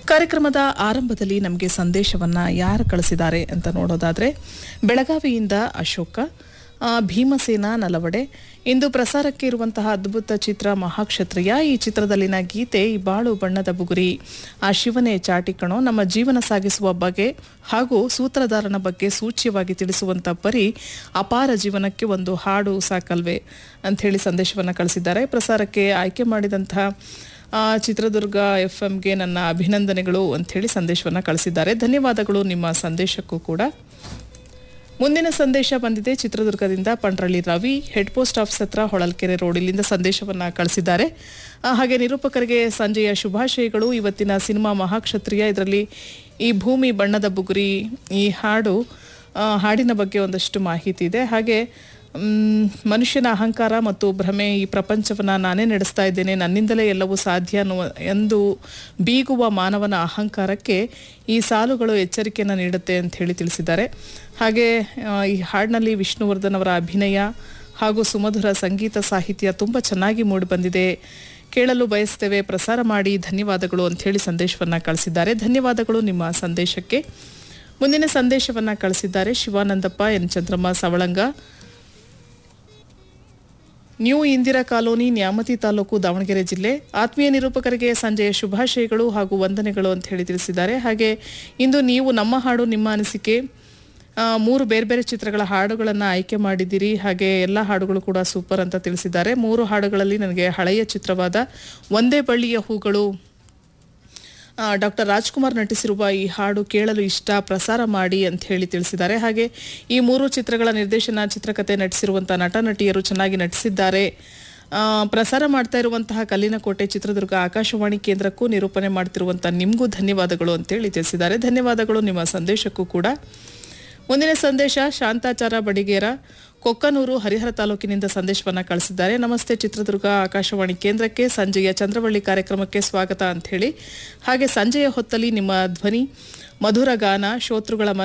ಕಾರ್ಯಕ್ರಮದ ಆರಂಭದಲ್ಲಿ ನಮಗೆ ಸಂದೇಶವನ್ನ ಯಾರು ಕಳಿಸಿದ್ದಾರೆ ಅಂತ ನೋಡೋದಾದ್ರೆ ಬೆಳಗಾವಿಯಿಂದ ಅಶೋಕ ಆ, ಭೀಮಸೇನ ನಲವಡೆ ಇಂದು ಪ್ರಸಾರಕ್ಕೆ ಇರುವಂತಹ ಅದ್ಭುತ ಚಿತ್ರ ಮಹಾಕ್ಷತ್ರಿಯ ಈ ಚಿತ್ರದಲ್ಲಿನ ಗೀತೆ ಈ ಬಾಳು ಬಣ್ಣದ ಬುಗುರಿ ಆ ಶಿವನೇ ಚಾಟಿಕಣೋ ನಮ್ಮ ಜೀವನ ಸಾಗಿಸುವ ಬಗೆ ಹಾಗೂ ಸೂತ್ರಧಾರನ ಬಗ್ಗೆ ಸೂಚ್ಯವಾಗಿ ತಿಳಿಸುವಂತ ಪರಿ ಅಪಾರ ಜೀವನಕ್ಕೆ ಒಂದು ಹಾಡು ಸಾಕಲ್ವೇ ಅಂತ ಹೇಳಿ ಸಂದೇಶವನ್ನ ಕಳಿಸಿದ್ದಾರೆ ಪ್ರಸಾರಕ್ಕೆ ಆಯ್ಕೆ ಮಾಡಿದಂತಹ ಆ, ಚಿತ್ರದುರ್ಗ ಎಫ್ ಎಂಗೆ ನನ್ನ ಅಭಿನಂದನೆಗಳು ಅಂಥೇಳಿ ಸಂದೇಶವನ್ನ ಕಳಿಸಿದ್ದಾರೆ ಧನ್ಯವಾದಗಳು ನಿಮ್ಮ ಸಂದೇಶಕ್ಕೂ ಕೂಡ ಮುಂದಿನ ಸಂದೇಶ ಬಂದಿದೆ ಚಿತ್ರದುರ್ಗದಿಂದ Pandralli Ravi head post office ಹತ್ರ ಹೊಳಲ್ಕೆರೆ ರೋಡ್ ಇಲ್ಲಿಂದ ಸಂದೇಶವನ್ನ ಕಳಿಸಿದ್ದಾರೆ ಆ, ಹಾಗೆ ನಿರೂಪಕರಿಗೆ ಸಂಜೆಯ ಶುಭಾಶಯಗಳು ಇವತ್ತಿನ ಸಿನಿಮಾ ಮಹಾಕ್ಷತ್ರಿಯ ಇದರಲ್ಲಿ ಈ ಭೂಮಿ ಬಣ್ಣದ ಬುಗುರಿ ಈ ಹಾಡು ಆ, ಹಾಡಿನ ಬಗ್ಗೆ ಒಂದಷ್ಟು ಮಾಹಿತಿ ಇದೆ ಹಾಗೆ ಮ್, ಮನುಷ್ಯನ ಅಹಂಕಾರ ಮತ್ತು ಭ್ರಮೆ ಈ ಪ್ರಪಂಚವನ್ನ ನಾನೇ ನಡೆಸ್ತಾ ಇದ್ದೇನೆ ನನ್ನಿಂದಲೇ ಎಲ್ಲವೂ ಸಾಧ್ಯ ಅನ್ನುವ ಎಂದು ಬೀಗುವ ಮಾನವನ ಅಹಂಕಾರಕ್ಕೆ ಈ ಸಾಲುಗಳು ಎಚ್ಚರಿಕೆಯನ್ನು ನೀಡುತ್ತೆ ಅಂತ ಹೇಳಿ ತಿಳಿಸಿದ್ದಾರೆ ಹಾಗೆ ಆ, ಈ ಹಾಡಿನಲ್ಲಿ ವಿಷ್ಣುವರ್ಧನ್ ಅವರ ಅಭಿನಯ ಹಾಗೂ ಸುಮಧುರ ಸಂಗೀತ ಸಾಹಿತ್ಯ ತುಂಬ ಚೆನ್ನಾಗಿ ಮೂಡಿಬಂದಿದೆ ಕೇಳಲು ಬಯಸ್ತೇವೆ ಪ್ರಸಾರ ಮಾಡಿ ಧನ್ಯವಾದಗಳು ಅಂತ ಹೇಳಿ ಸಂದೇಶವನ್ನ ಕಳಿಸಿದ್ದಾರೆ ಧನ್ಯವಾದಗಳು ನಿಮ್ಮ ಸಂದೇಶಕ್ಕೆ ಮುಂದಿನ ಸಂದೇಶವನ್ನ ಕಳಿಸಿದ್ದಾರೆ Shivanandappa N Chandramma Savalanga new Indira colony Nyamathi taluk Davanagere ಜಿಲ್ಲೆ ಆತ್ಮೀಯ ನಿರೂಪಕರಿಗೆ ಸಂಜೆಯ ಶುಭಾಶಯಗಳು ಹಾಗೂ ವಂದನೆಗಳು ಅಂತ ಹೇಳಿ ತಿಳಿಸಿದ್ದಾರೆ ಹಾಗೆ ಇಂದು ನೀವು ನಮ್ಮ ಹಾಡು ನಿಮ್ಮ ಅನಿಸಿಕೆ ಆ, ಮೂರು ಬೇರೆ ಬೇರೆ ಚಿತ್ರಗಳ ಹಾಡುಗಳನ್ನು ಆಯ್ಕೆ ಮಾಡಿದ್ದೀರಿ ಹಾಗೆ ಎಲ್ಲ ಹಾಡುಗಳು ಕೂಡ ಸೂಪರ್ ಅಂತ ತಿಳಿಸಿದ್ದಾರೆ ಮೂರು ಹಾಡುಗಳಲ್ಲಿ ನನಗೆ ಹಳೆಯ ಚಿತ್ರವಾದ ಒಂದೇ ಬಳ್ಳಿಯ ಹೂಗಳು ಡಾಕ್ಟರ್ ರಾಜ್ಕುಮಾರ್ ನಟಿಸಿರುವ ಈ ಹಾಡು ಕೇಳಲು ಇಷ್ಟ ಪ್ರಸಾರ ಮಾಡಿ ಅಂತ ಹೇಳಿ ತಿಳಿಸಿದ್ದಾರೆ ಹಾಗೆ ಈ ಮೂರು ಚಿತ್ರಗಳ ನಿರ್ದೇಶನ ಚಿತ್ರಕಥೆ ನಟಿಸಿರುವಂತಹ ನಟ ನಟಿಯರು ಚೆನ್ನಾಗಿ ನಟಿಸಿದ್ದಾರೆ ಆ, ಪ್ರಸಾರ ಮಾಡ್ತಾ ಇರುವಂತಹ ಕಲ್ಲಿನ ಕೋಟೆ ಚಿತ್ರದುರ್ಗ ಆಕಾಶವಾಣಿ ಕೇಂದ್ರಕ್ಕೂ ನಿರೂಪಣೆ ಮಾಡ್ತಿರುವಂತಹ ನಿಮಗೂ ಧನ್ಯವಾದಗಳು ಅಂತೇಳಿ ತಿಳಿಸಿದ್ದಾರೆ ಧನ್ಯವಾದಗಳು ನಿಮ್ಮ ಸಂದೇಶಕ್ಕೂ ಕೂಡ ಮುಂದಿನ ಸಂದೇಶ ಶಾಂತಾಚಾರ ಬಡಿಗೇರ ಕೊಕ್ಕನೂರು ಹರಿಹರ ತಾಲೂಕಿನಿಂದ ಸಂದೇಶವನ್ನ ಕಳಿಸಿದ್ದಾರೆ ನಮಸ್ತೆ ಚಿತ್ರದುರ್ಗ ಆಕಾಶವಾಣಿ ಕೇಂದ್ರಕ್ಕೆ ಸಂಜೆಯ ಚಂದ್ರವಳ್ಳಿ ಕಾರ್ಯಕ್ರಮಕ್ಕೆ ಸ್ವಾಗತ ಅಂತ ಹೇಳಿ ಹಾಗೆ ಸಂಜೆಯ ಹೊತ್ತಲ್ಲಿ ನಿಮ್ಮ ಧ್ವನಿ ಮಧುರ ಗಾನ ಶ್ರೋತೃಗಳ